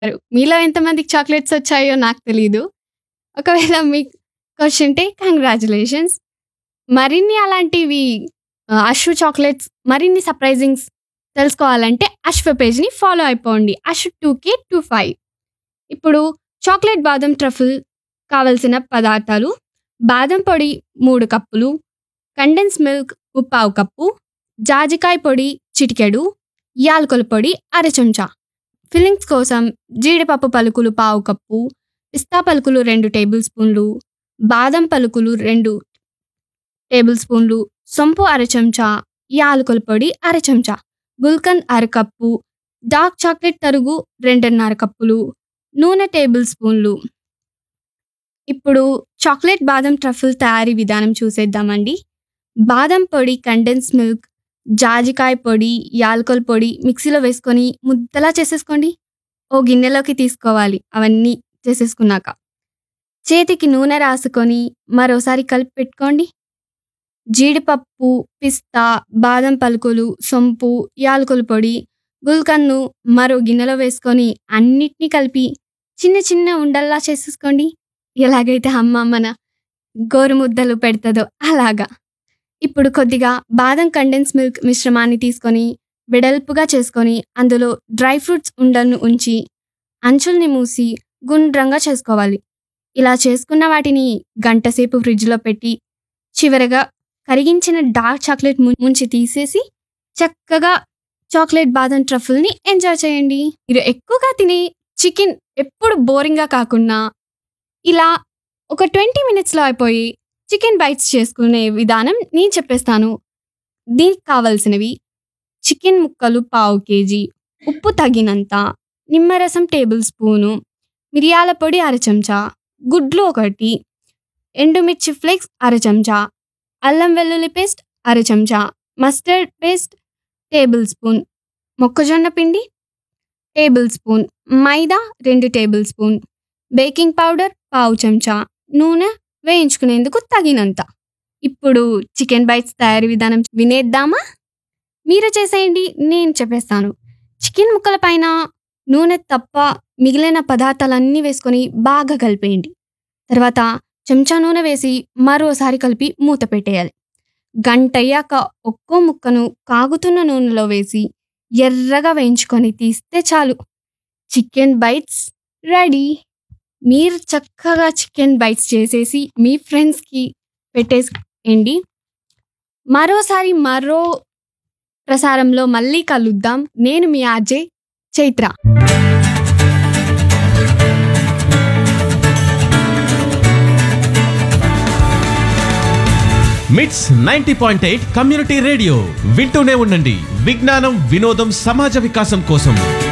మీలో ఎంతమందికి చాక్లెట్స్ వచ్చాయో నాకు తెలీదు. ఒకవేళ మీకు వచ్చుంటే కంగ్రాచ్యులేషన్స్. మరిన్ని అలాంటివి ఆహ్, అశ్వు చాక్లెట్స్ మరిన్ని సర్ప్రైజింగ్స్ తెలుసుకోవాలంటే అశ్వ పేజ్‌ని ఫాలో అయిపోండి. అశ్వ్ 2K25 ఇప్పుడు చాక్లెట్ బాదం ట్రఫుల్ కావాల్సిన పదార్థాలు బాదం పొడి 3 కప్పులు, కండెన్స్ మిల్క్ ముప్పావు కప్పు, జాజికాయ పొడి చిటికెడు, యాలకుల పొడి అర చెంచా. ఫిల్లింగ్స్ కోసం జీడిపప్పు పలుకులు పావు కప్పు, పిస్తా పలుకులు 2 టేబుల్ స్పూన్లు, బాదం పలుకులు 2 టేబుల్ స్పూన్లు, సొంపు అర చెంచా, యాలకుల పొడి అర చెంచా, గుల్కంద్ అర కప్పు, డార్క్ చాక్లెట్ తరుగు 2.5 కప్పులు, నూనె టేబుల్ స్పూన్లు. ఇప్పుడు చాక్లెట్ బాదం ట్రఫుల్ తయారీ విధానం చూసేద్దామండి. బాదం పొడి, కండెన్స్ మిల్క్, జాజికాయ పొడి, యాలకుల పొడి మిక్సీలో వేసుకొని ముద్దలా చేసేసుకోండి. ఓ గిన్నెలోకి తీసుకోవాలి అవన్నీ చేసేసుకున్నాక. చేతికి నూనె రాసుకొని మరోసారి కలిపి పెట్టుకోండి. జీడిపప్పు, పిస్తా, బాదం పలుకులు, సొంపు, యాలకుల పొడి, గుల్కంద్‌ను మరో గిన్నెలో వేసుకొని అన్నిటిని కలిపి చిన్న చిన్న ఉండల్లా చేసేసుకోండి. ఎలాగైతే అమ్మ మన గోరుముద్దలు పెడతదో అలాగా. ఇప్పుడు కొద్దిగా బాదం కండెన్స్ మిల్క్ మిశ్రమాన్ని తీసుకొని వెడల్పుగా చేసుకొని అందులో డ్రై ఫ్రూట్స్ ఉండలను ఉంచి అంచుల్ని మూసి గుండ్రంగా చేసుకోవాలి. ఇలా చేసుకున్న వాటిని గంటసేపు ఫ్రిడ్జ్‌లో పెట్టి చివరగా కరిగించిన డార్క్ చాక్లెట్ ము ముంచి తీసేసి చక్కగా చాక్లెట్ బాదం ట్రఫుల్‌ని ఎంజాయ్ చేయండి. మీరు ఎక్కువగా తినే చికెన్ ఎప్పుడు బోరింగ్‌గా కాకుండా ఇలా ఒక 20 మినిట్స్‌లో అయిపోయి చికెన్ బైట్స్ చేసుకునే విధానం నేను చెప్పేస్తాను. దీనికి కావాల్సినవి చికెన్ ముక్కలు పావు కేజీ, ఉప్పు తగినంత, నిమ్మరసం టేబుల్ స్పూను, మిరియాల పొడి అర చెంచా, గుడ్లు ఒకటి, ఎండుమిర్చి ఫ్లేక్స్ అర చెంచా, అల్లం వెల్లుల్లి పేస్ట్ అర చెంచా, మస్టర్డ్ పేస్ట్ టేబుల్ స్పూన్, మొక్కజొన్న పిండి టేబుల్ స్పూన్, మైదా 2 టేబుల్ స్పూన్, బేకింగ్ పౌడర్ పావు చెంచా, నూనె వేయించుకునేందుకు తగినంత. ఇప్పుడు చికెన్ బైట్స్ తయారీ విధానం వినేద్దామా? మీరు చేసేయండి నేను చెప్పేస్తాను. చికెన్ ముక్కల పైన నూనె తప్ప మిగిలిన పదార్థాలన్నీ వేసుకొని బాగా కలిపేయండి. తర్వాత చెంచా నూనె వేసి మరోసారి కలిపి మూత పెట్టేయాలి. గంటయ్యాక ఒక్కో ముక్కను కాగుతున్న నూనెలో వేసి ఎర్రగా వేయించుకొని తీస్తే చాలు. Chicken bites ready. మీరు చక్కగా చికెన్ బైట్స్ చేసేసి మీ ఫ్రెండ్స్‌కి పెట్టేసేయండి. మరోసారి మరో ప్రసారంలో మళ్ళీ కలుద్దాం. నేను మీ RJ Chaitra. MITS ninety point eight community radio వింటూనే ఉండండి విజ్ఞానం వినోదం సమాజ వికాసం కోసం